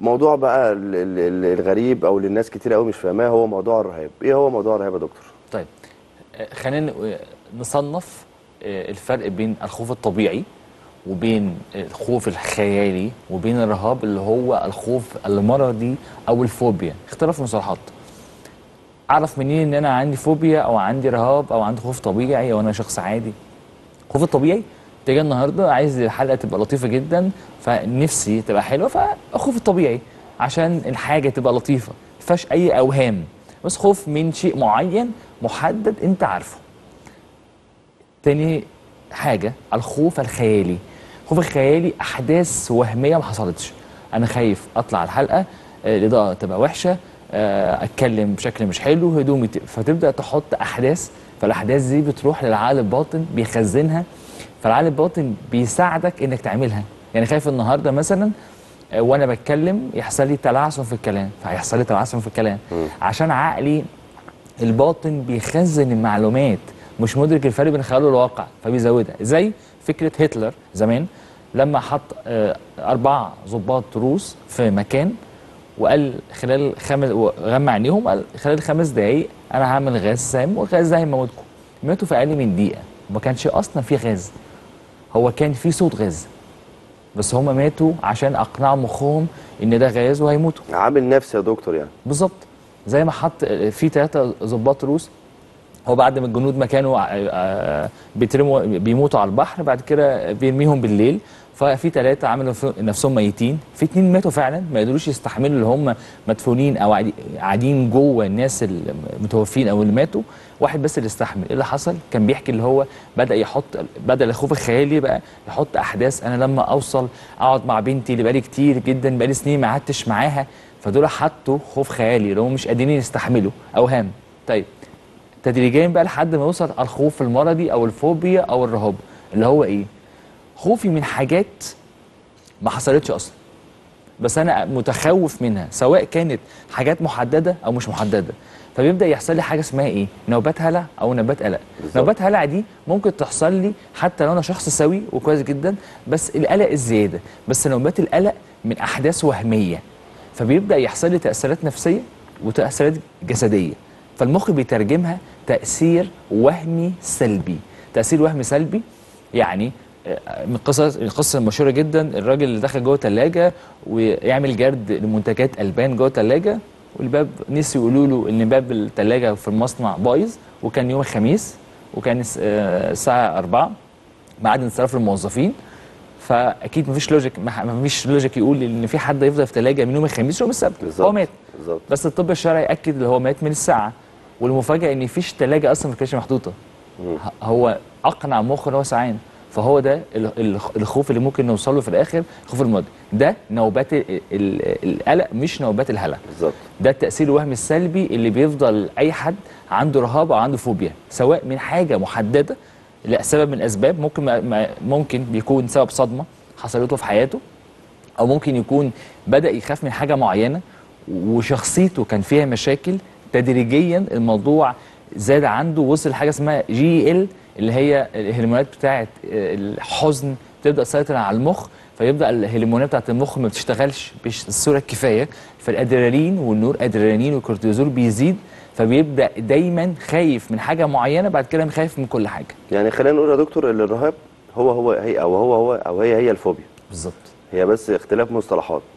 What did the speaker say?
موضوع بقى ال- ال- ال- الغريب او اللي الناس كتير قوي مش فاهماه هو موضوع الرهاب ايه هو موضوع الرهاب يا دكتور طيب آه، خلينا ن- نصنف آه، الفرق بين الخوف الطبيعي وبين الخوف الخيالي وبين الرهاب اللي هو الخوف المرضي او الفوبيا اختلاف مصطلحات اعرف منين ان انا عندي فوبيا او عندي رهاب او عندي خوف طبيعي او انا شخص عادي الخوف الطبيعي تيجي النهارده عايز الحلقه تبقى لطيفه جدا فنفسي تبقى حلوه فالخوف الطبيعي عشان الحاجه تبقى لطيفه ما فيهاش اي اوهام بس خوف من شيء معين محدد انت عارفه تاني حاجه الخوف الخيالي الخوف الخيالي احداث وهميه ما حصلتش انا خايف اطلع الحلقه آه، الاضاءه تبقى وحشه آه، اتكلم بشكل مش حلو هدومي ت- فتبدا تحط احداث فالاحداث دي بتروح للعقل الباطن بيخزنها فالعقل الباطن بيساعدك انك تعملها يعني خايف النهارده مثلا آه، وانا بتكلم يحصل لي تلعثم في الكلام فهيحصل لي تلعثم في الكلام عشان عقلي الباطن بيخزن المعلومات مش مدرك الفرق بين الخيال والواقع فبيزودها زي فكره هتلر زمان لما حط آه، اربع ضباط روس في مكان وقال خلال خمس غمى عينيهم قال خلال خمس دقايق انا هعمل غاز سام والغاز ده هيموتكم ماتوا في اقل من دقيقه وما كانش اصلا في غاز هو كان في صوت غاز بس هم ماتوا عشان اقنعوا مخهم ان ده غاز وهيموتوا عامل نفسي يا دكتور يعني بالظبط زي ما حط في ثلاثة ضباط روس هو بعد ما الجنود ما كانوا آه، آه، بيترموا بيموتوا على البحر بعد كده بيرميهم بالليل ففي ثلاثة عملوا في- نفسهم ميتين في اتنين ماتوا فعلا ما يقدروش يستحملوا اللي هم مدفونين او قاعدين- قاعدين جوه الناس المتوفين او اللي ماتوا واحد بس اللي استحمل ايه اللي حصل كان بيحكي اللي هو بدا يحط بدل الخوف الخيالي بقى يحط احداث انا لما اوصل اقعد مع بنتي اللي بقالي كتير جدا بقالي سنين ما قعدتش معاها فدول حطوا خوف خيالي اللي هم مش قادرين يستحملوا اوهام طيب تدريجيا بقى لحد ما يوصل الخوف المرضي او الفوبيا او الرهاب اللي هو ايه خوفي من حاجات ما حصلتش اصلا بس انا متخوف منها سواء كانت حاجات محدده او مش محدده فبيبدا يحصل لي حاجه اسمها ايه نوبات هلع او نوبات قلق بالظبط. نوبات هلع دي ممكن تحصل لي حتى لو انا شخص سوي وكويس جدا بس القلق الزياده بس نوبات القلق من احداث وهميه فبيبدا يحصل لي تاثيرات نفسيه وتاثيرات جسديه فالمخ بيترجمها تاثير وهمي سلبي تاثير وهمي سلبي يعني آه، من القصص القصه المشهوره جدا الراجل اللي دخل جوه ثلاجه ويعمل جرد لمنتجات البان جوه ثلاجه والباب نسي يقولوا له ان باب الثلاجه في المصنع بايظ وكان يوم الخميس وكان الس- آه، الساعه 4 ميعاد انصراف الموظفين فاكيد مفيش لوجيك ما- مفيش لوجيك يقول ان في حد يفضل في ثلاجه من يوم الخميس يوم السبت بالظبط هو مات بالظبط بس الطب الشرعي اكد ان هو مات من الساعه والمفاجاه ان مفيش ثلاجه اصلا ما كانتش محطوطه مم. ه- هو اقنع مخه ان هو سعان فهو ده ال- ال- الخوف اللي ممكن نوصل له في الاخر الخوف الماضي ده نوبات ال- ال- القلق مش نوبات الهلع بالظبط ده التاثير الوهمي السلبي اللي بيفضل اي حد عنده رهاب او عنده فوبيا سواء من حاجه محدده لسبب من الاسباب ممكن ما- ما ممكن بيكون سبب صدمه حصلت له في حياته او ممكن يكون بدا يخاف من حاجه معينه وشخصيته كان فيها مشاكل تدريجيا الموضوع زاد عنده وصل لحاجه اسمها جي ال اللي هي الهرمونات بتاعه الحزن تبدا تسيطر على المخ فيبدا الهرمونات بتاعه المخ ما بتشتغلش بالصوره الكفايه فالادرينالين والنور ادرينالين والكورتيزول بيزيد فبيبدا دايما خايف من حاجه معينه بعد كده خايف من كل حاجه يعني خلينا نقول يا دكتور ان الرهاب هو هو هي او هو هو او هي هي الفوبيا بالظبط هي بس اختلاف مصطلحات